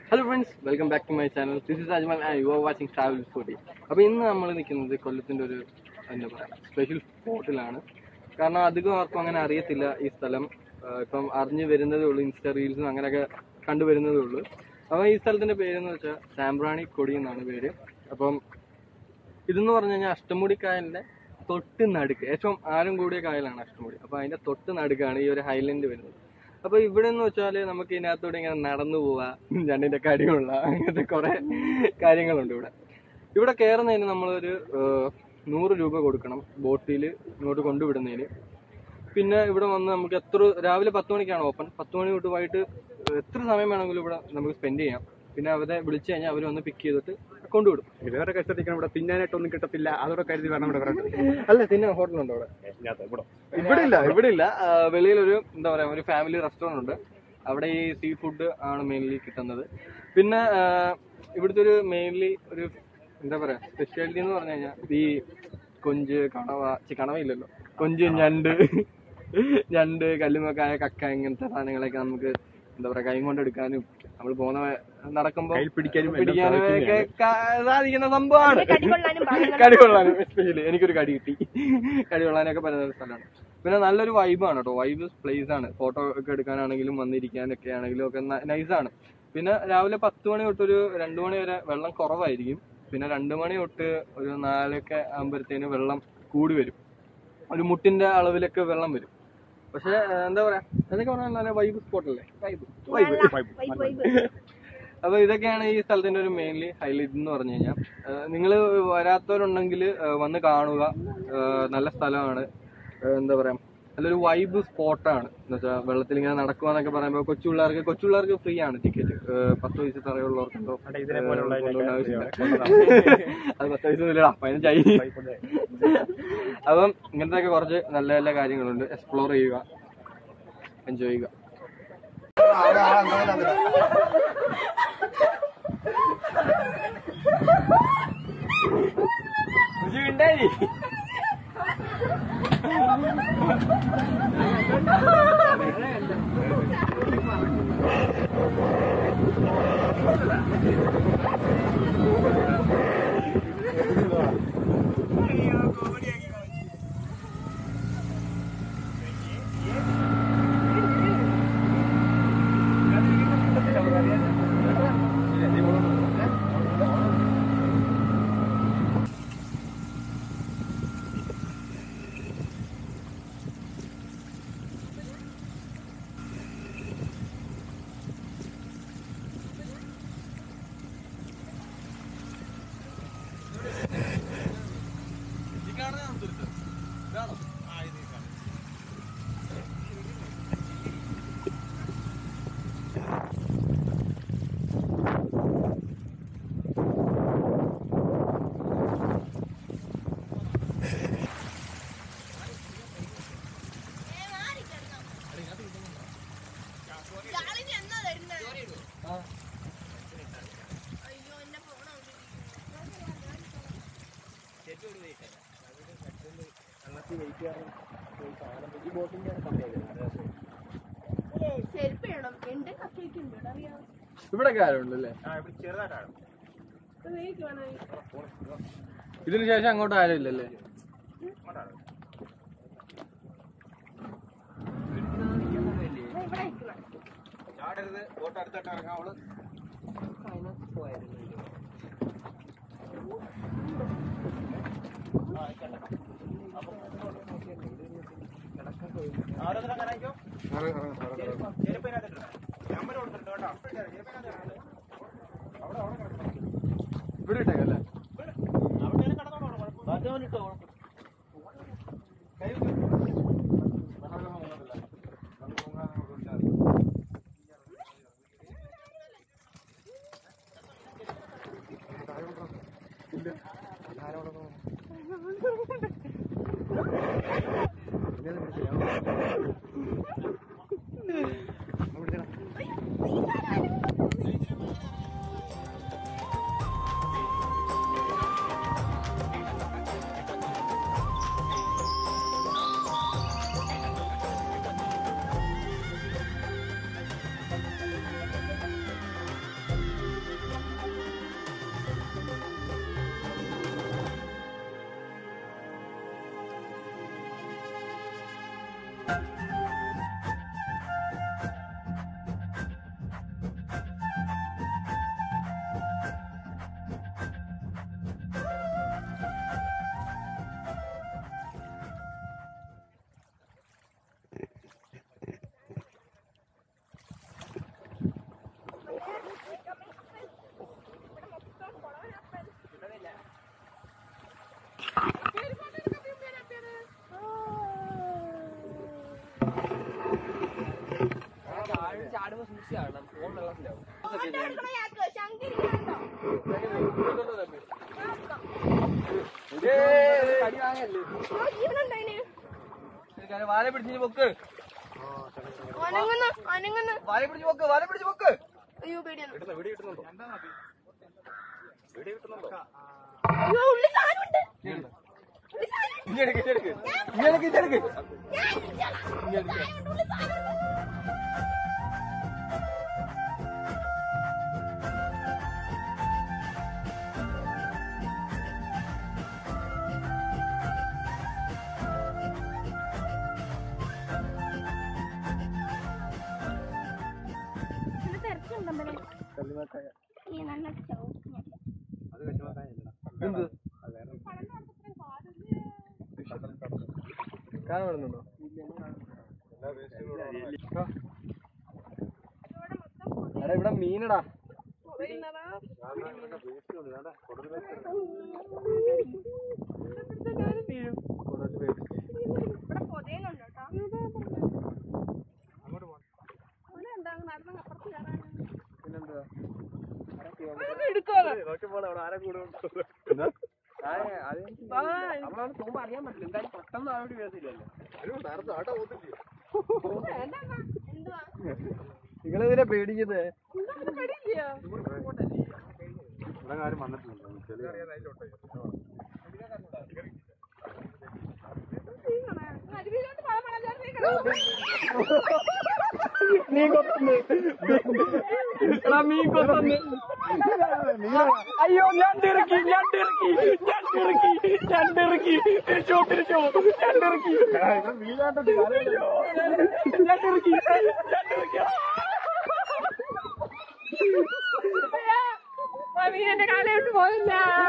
Hello friends welcome back to my channel this is Ajmal and you are watching travel forty അപ്പോൾ ഇന്ന് നമ്മൾ നിൽക്കുന്നത് കൊല്ലത്തിൻ്റെ ഒരു എന്താ പറയുക സ്പെഷ്യൽ സ്പോട്ടിലാണ് കാരണം അധികം ആർക്കും അങ്ങനെ അറിയത്തില്ല ഈ സ്ഥലം ആ, ഇപ്പം അറിഞ്ഞു വരുന്നതേ ഉള്ളൂ ഇൻസ്റ്റ റീൽസും അങ്ങനെയൊക്കെ കണ്ടുവരുന്നതേ ഉള്ളൂ അപ്പോൾ ഈ സ്ഥലത്തിൻ്റെ പേരെന്ന് വെച്ചാൽ സാമ്പ്രാണി കൊടി എന്നാണ് പേര് അപ്പം ഇതെന്ന് പറഞ്ഞു കഴിഞ്ഞാൽ അഷ്ടമുടി കായലിന്റെ തൊട്ട് നടുക്ക് ഏറ്റവും ആഴം കൂടിയ കായലാണ് അഷ്ടമുടി അപ്പൊ അതിന്റെ തൊട്ട് നടുക്കാണ് ഈ ഒരു ഹൈലൻഡ് വരുന്നത് അപ്പൊ ഇവിടെ എന്ന് വെച്ചാല് നമുക്ക് ഇതിനകത്തൂടെ ഇങ്ങനെ നടന്നു പോവാ രണ്ടിന്റെ കടിയുള്ള അങ്ങനത്തെ കുറെ കാര്യങ്ങളുണ്ട് ഇവിടെ ഇവിടെ കയറുന്നതിന് നമ്മളൊരു ഏഹ്, നൂറ് രൂപ കൊടുക്കണം ബോട്ടിൽ ഇങ്ങോട്ട് കൊണ്ടുവിടുന്നതിന് പിന്നെ ഇവിടെ വന്ന് നമുക്ക് എത്ര രാവിലെ പത്ത് മണിക്കാണ് ഓപ്പൺ പത്ത് മണി തൊട്ട് വൈകിട്ട് എത്ര സമയം വേണമെങ്കിലും ഇവിടെ നമുക്ക് സ്പെൻഡ് ചെയ്യാം പിന്നെ അവരെ വിളിച്ചു കഴിഞ്ഞാൽ അവർ വന്ന് പിക്ക് ചെയ്തിട്ട് കൊണ്ടുവിടും വേറെ കഷ്ടത്തിക്കണം ഇവിടെ തിന്നാനായിട്ടൊന്നും കിട്ടത്തില്ല അതോടെ കരുതി വേണം ഇവിടെ വരട്ടെ അല്ല പിന്നെ ഹോട്ടലുണ്ടോ അവിടെ ഇവിടെ ഇല്ല ഇവിടെ ഇല്ല ആ, വെളിയിലൊരു എന്താ പറയാ ഒരു ഫാമിലി റെസ്റ്റോറന്റ് ഉണ്ട് അവിടെ ഈ സീ ഫുഡ് ആണ് മെയിൻലി കിട്ടുന്നത് പിന്നെ ആ, ഇവിടുത്തെ ഒരു മെയിൻലി ഒരു എന്താ പറയാ സ്പെഷ്യാലിറ്റി എന്ന് പറഞ്ഞു കഴിഞ്ഞാൽ ഈ കൊഞ്ച് കണവ ചി, കണവ ഇല്ലല്ലോ കൊഞ്ച് ഞണ്ട് ഞണ്ട് കല്ലുമക്കായ കക്ക ഇങ്ങനത്തെ സാധനങ്ങളൊക്കെ നമുക്ക് എന്താ പറയാ കൈ കൊണ്ട് എടുക്കാനും നമ്മൾ പോകുന്ന വ- നടക്കുമ്പോ കയ്യിൽ പിടിക്കാനും എല്ലാം പിടിക്കാനും ഒക്കെ സാധിക്കുന്നതാണ്. ക- സാധിക്കുന്ന സംഭവമാണ് കടികൊള്ളാനും പാകത്തിന് കടി കൊള്ളാനും എസ്പെഷ്യലി എനിക്കൊരു കടി കിട്ടി കടി കൊള്ളാനൊക്കെ പറ്റുന്ന ഒരു സ്ഥലമാണ് പിന്നെ നല്ലൊരു വൈബാണ് കേട്ടോ വൈബ് പ്ലേസ് ആണ് ഫോട്ടോ ഒക്കെ എടുക്കാനാണെങ്കിലും വന്നിരിക്കാനൊക്കെ ആണെങ്കിലും ഒക്കെ നൈസാണ് പിന്നെ രാവിലെ പത്ത് മണി തൊട്ട് ഒരു രണ്ടു മണി വരെ വെള്ളം കുറവായിരിക്കും പിന്നെ രണ്ടു മണി തൊട്ട് ഒരു നാലൊക്കെ ആകുമ്പോഴത്തേന് വെള്ളം കൂടി വരും ഒരു മുട്ടിന്റെ അളവിലൊക്കെ വെള്ളം വരും പക്ഷെ എന്താ പറയാ അതൊക്കെ പറഞ്ഞാൽ നല്ല വൈബ് സ്പോട്ടല്ലേ വൈബ് നല്ല വൈബ് വൈബ്. അപ്പൊ ഇതൊക്കെയാണ് ഈ സ്ഥലത്തിന്റെ ഒരു മെയിൻലി ഹൈലൈറ്റ് എന്ന് പറഞ്ഞു കഴിഞ്ഞാൽ നിങ്ങൾ വരാത്തവരുണ്ടെങ്കിൽ വന്ന് കാണുക ആ, നല്ല സ്ഥലമാണ് ആ, എന്താ പറയാ നല്ലൊരു വൈബ് സ്പോട്ടാണ് എന്ന് വെച്ചാൽ വെള്ളത്തിൽ ഇങ്ങനെ നടക്കുക എന്നൊക്കെ പറയുമ്പോൾ കൊച്ചു പിള്ളേർക്ക് കൊച്ചു പിള്ളേർക്ക് ഫ്രീ ആണ് ടിക്കറ്റ് പത്ത് വയസ്സ് തറയുള്ളവർക്കുണ്ടോ അവിടെ ഇതിനെ പോലുള്ള കൊണ്ടുപോകേണ്ട ആവശ്യമില്ല. കൊണ്ടുപോകാം. അത് പത്ത് വയസ്സൊന്നുമില്ല പതിനഞ്ചായി അപ്പം ഇങ്ങനത്തെ കുറച്ച് നല്ല നല്ല കാര്യങ്ങളുണ്ട് എക്സ്പ്ലോർ ചെയ്യുക എൻജോയ് ചെയ്യുക ഉണ്ടായി ചെരുപ്പ് ഇടണം എന്റെ കക്കയൊക്കെ ഉണ്ട് ഇവിടെ അറിയാം ഇവിടെ കാര്യമുണ്ട് അല്ലേ ഇത് വേഗം വേണം. ഇതിന് ശേഷം അങ്ങോട്ട് ആരും ഇല്ലല്ലേ ദാ ഇവിടെ ഇരിക്കണം. ഇവിടെ ഇട്ടേക്കല്ലേ ചാടുമ്പോ സൂക്ഷിച്ച് ചാടണം ഫോൺ വെള്ളത്തിലാവും അവന്റെ അടുക്കള ഞാക്ക് ശങ്കരി കണ്ടോ കടി വാങ്ങല്ലേ ജീവനുണ്ടോ അതിന് വാല പിടിച്ച് പൊക്ക് അനങ്ങുന്നു അനങ്ങുന്നു വാല പിടിച്ച് പൊക്ക് വാല പിടിച്ച് പൊക്ക് അയ്യോ പേടിയാണ് വീഡിയോ കിട്ടുന്നുണ്ടോ അയ്യോ ഉള്ളി സാധനമുണ്ട് ഉള്ളി സാധനമുണ്ട്. ഇനി എടുക്ക് ഇനി എടുക്ക് ഇനി എടുക്ക് ഇനി എടുക്ക് ഞാൻ ഇടിച്ചോളാം. ഉള്ളി സാധനമുണ്ട്, ഉള്ളി സാധനമുണ്ട്. ഇത് തിരക്കുണ്ടമ്പലേ. ഈ നല്ല ചവിട്ടി. അത് കശുമാക്കായല്ലടാ എന്ത് അത് വേറെ കാണാൻ വരുന്നുണ്ടോ എടാ ഇവിടെ മീനടാ ഇവിടെ പൊതയുന്നുണ്ട് കേട്ടോ. ഇവിടെ എന്താ നടന്ന് അപ്പുറത്ത് കയറാൻ പിന്നെന്താ നമ്മളവിടെ പോകുമ്പോ അറിയാൻ പറ്റില്ല എന്തായാലും പെട്ടെന്ന് അവിടെ വീഴത്തില്ലല്ലോ എന്തുവാ നിങ്ങളെതിരെ പേടിക്കുന്നത് ഇവിടെ ആരും വന്നിട്ടില്ല ചെറിയ നീ കൊത്തുന്നു എടാ മീൻ കൊത്തുന്നു അയ്യോ ഞാൻ ഇറക്കി ഞാൻ ഇറക്കി ഞാൻ ഇറക്കി ഞാൻ ഇറക്കി തിരിച്ചോ തിരിച്ചോ ഞാൻ ഇറക്കി ഞാൻ ഇറക്കി ഞാൻ ഇറക്കി എന്റെ കാലോട്ട് പോയില്ല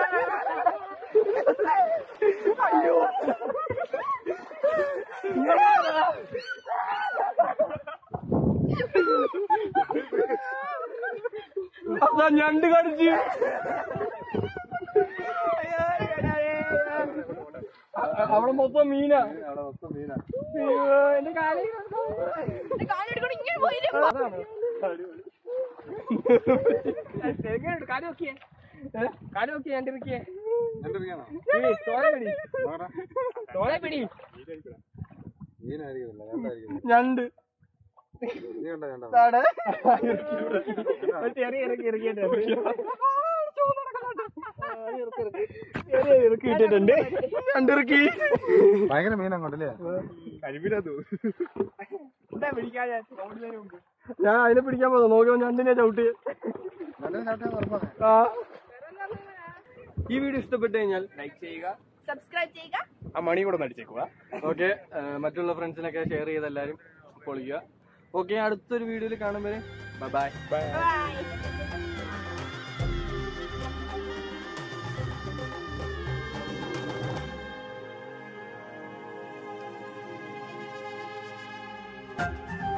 അയ്യോ അതാ ഞണ്ട് കടിച്ച് അ- അവിടെ മൊത്തം മീനാ അവിടെ മൊത്തം മീനാ അയ്യോ, എന്റെ കാലേ എന്റെ കാലെടുക്കണം ഇങ്ങനെ പോയില്ല എങ്ങനെയുണ്ട് കാല് നോക്കിയേ ഏ? കാല് നോക്കിയേ എന്റെ ഇറക്കിയേ കണ്ടിരിക്കണോ പിടി തോല പിടി നോക്കടാ തോല പിടി മീനായിരിക്കുന്നില്ല കണ്ടായിരിക്കും ഞണ്ട് നീ കണ്ട കണ്ട താടെ ചെറിയ ഇറക്കി ഇറക്കിയിട്ട് ഇറക്കി ഇട്ടിട്ടുണ്ട് ഞണ്ടിറക്കി ഭയങ്കര മീൻ അങ്ങോട്ടല്ലേ ഞാൻ അതിനെ പിടിക്കാൻ പോകുന്നു നോക്കിയോ ഞണ്ടിനെ ചവിട്ടി നല്ല ചാട്ടാ ഉറപ്പാണ് ആ ഈ വീഡിയോ ഇഷ്ടപ്പെട്ടു കഴിഞ്ഞാൽ ലൈക്ക് ചെയ്യുക സബ്സ്ക്രൈബ് ചെയ്യുക ആ മണി കൂടെ നടിച്ചേക്കുക ഓക്കെ മറ്റുള്ള ഫ്രണ്ട്സിനൊക്കെ ഷെയർ ചെയ്ത് എല്ലാവരും പൊളിക്കുക ഓക്കെ അടുത്തൊരു വീഡിയോയിൽ കാണുമ്പോൾ ബൈ ബൈ ബൈ ബൈ